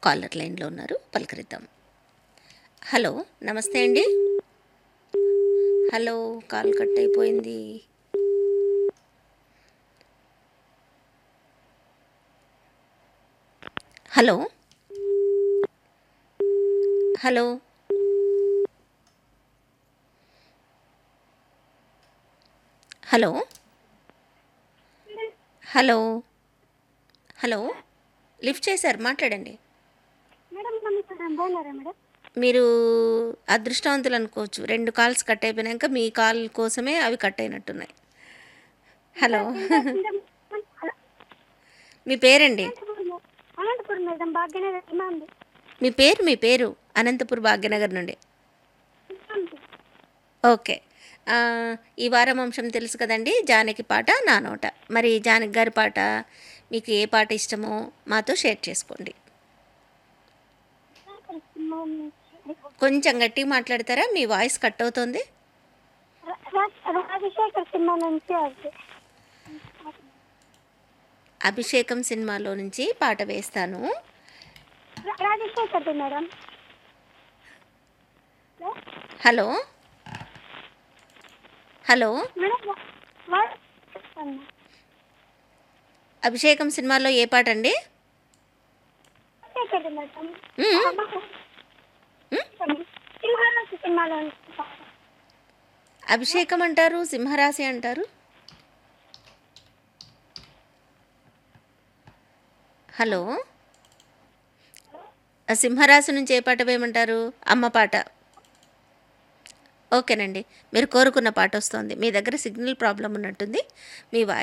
Caller లైన్లో ఉన్నారు పలకరిద్దాం hello నమస్తే అండి హలో కాల్ కట్ అయిపోయింది hello hello hello hello hello lift చేశారు మాట్లాడండి మేడం నమస్కారం బాగున్నారా మేడం మీరు అదృష్టవంతులు అనుకోవచ్చు రెండు కాల్స్ కట్ అయిపోయినాక మీ కాల్ కోసమే అవి కట్ అయినట్టున్నాయి హలో మీ పేరండి అనంతపురం మేడం భాగ్యనగర్ ఇమాంది మీ పేరు మీ పేరు అనంతపూర్ భాగ్యనగర్ నుండి ఇమాంది ఓకే ఆ, ఈ వారం అంశం తెలుసు కదండి జానకి పాట నా నోట మరి జానకి గారి పాట మీకు ఏ పాట ఇష్టమో మాతో షేర్ చేసుకోండి కొంచెం గట్టిగా మాట్లాడతారా మీ వాయిస్ కట్ అవుతుంది రాజశేఖర్ సినిమా నుంచి అది అభిషేకం సినిమాలో నుంచి పాట వేస్తాను రా- రాజశేఖర్ది మేడం హలో హలో మేడం వా- వా- చెప్పండి. అభిషేకం సినిమాలో ఏ పాట అండి రాజశేఖర్ది మేడం మ్మ్. సింహారాజు సినిమాలో నుంచి పాట. అభిషేకం అంటారు సింహరాశి అంటారు హలో ఆ సింహరాశి నుంచి ఏ పాట వేయమంటారు అమ్మ పాట ఓకేనండి మీరు కోరుకున్న పాట వస్తుంది మీ దగ్గర సిగ్నల్ ప్రాబ్లం ఉన్నట్టుంది మీ వాయిస్